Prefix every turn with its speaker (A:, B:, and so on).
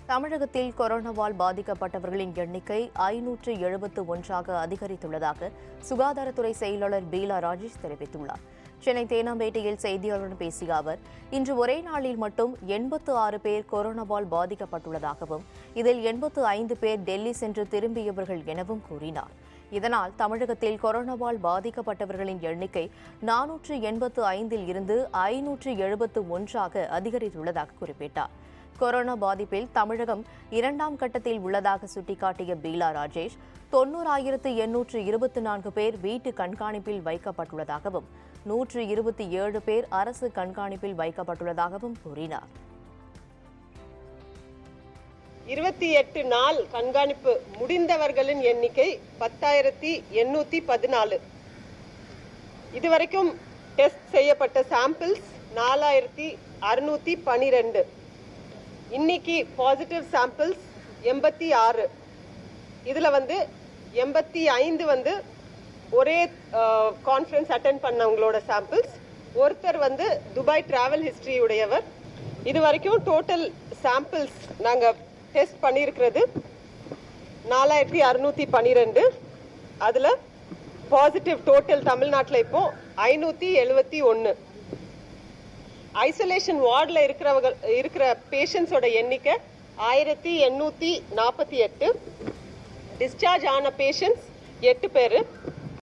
A: தமிழகத்தில் கொரோனாவால் பாதிக்கப்பட்டவர்களின் எண்ணிக்கை ஐநூற்று எழுபத்து ஒன்றாக அதிகரித்துள்ளதாக சுகாதாரத்துறை செயலாளர் பீலா ராஜேஷ் தெரிவித்துள்ளார் சென்னை தேனாம்பேட்டையில் செய்தியாளருடன் பேசிய அவர் இன்று ஒரே நாளில் மட்டும் எண்பத்து ஆறு பேர் கொரோனாவால் பாதிக்கப்பட்டுள்ளதாகவும் இதில் எண்பத்து ஐந்து பேர் டெல்லி சென்று திரும்பியவர்கள் எனவும் கூறினார் இதனால் தமிழகத்தில் கொரோனாவால் பாதிக்கப்பட்டவர்களின் எண்ணிக்கை நானூற்று எண்பத்து ஐந்தில் இருந்து ஐநூற்று எழுபத்து ஒன்றாக அதிகரித்துள்ளதாக குறிப்பிட்டார் கொரோனா பாதிப்பில் தமிழகம் இரண்டாம் கட்டத்தில் உள்ளதாக சுட்டிக்காட்டிய பீலா ராஜேஷ் தொன்னூறாயிரத்து எண்ணூற்று இருபத்தி நான்கு பேர் வீட்டு கண்காணிப்பில் வைக்கப்பட்டுள்ளதாகவும் நூற்று இருபத்தி ஏழு பேர் அரசு கண்காணிப்பில் வைக்கப்பட்டுள்ளதாகவும் கூறினார்
B: இருபத்தி எட்டு நாள் கண்காணிப்பு முடிந்தவர்களின் எண்ணிக்கை பத்தாயிரத்தி எண்ணூத்தி பதினாலு இதுவரைக்கும் டெஸ்ட் செய்யப்பட்ட சாம்பிள்ஸ் நாலாயிரத்தி அறுநூத்தி பனிரெண்டு இன்னைக்கு பாசிட்டிவ் சாம்பிள்ஸ் எண்பத்தி ஆறு இதுல வந்து எண்பத்தி ஐந்து வந்து ஒரே கான்ஃபரன்ஸ் அட்டன் பண்ணவங்களோட சாம்பிள்ஸ் ஒருத்தர் வந்து துபாய் டிராவல் ஹிஸ்டரி உடையவர் இது வரைக்கும் டோட்டல் சாம்பிள்ஸ் நாங்கள் டெஸ்ட் பண்ணியிருக்கிறது நாலாயிரத்தி அறுநூத்தி பன்னிரெண்டு அதில் பாசிட்டிவ் டோட்டல் தமிழ்நாட்டில் இப்போ ஐநூற்றி எழுபத்தி ஒன்று ஐசோலேஷன் வார்டில் இருக்கிறவங்க இருக்கிற பேஷண்ட்ஸோட எண்ணிக்கை ஆயிரத்தி எண்ணூற்றி நாற்பத்தி எட்டு டிஸ்சார்ஜ் ஆன பேஷண்ட்ஸ் எட்டு பேர்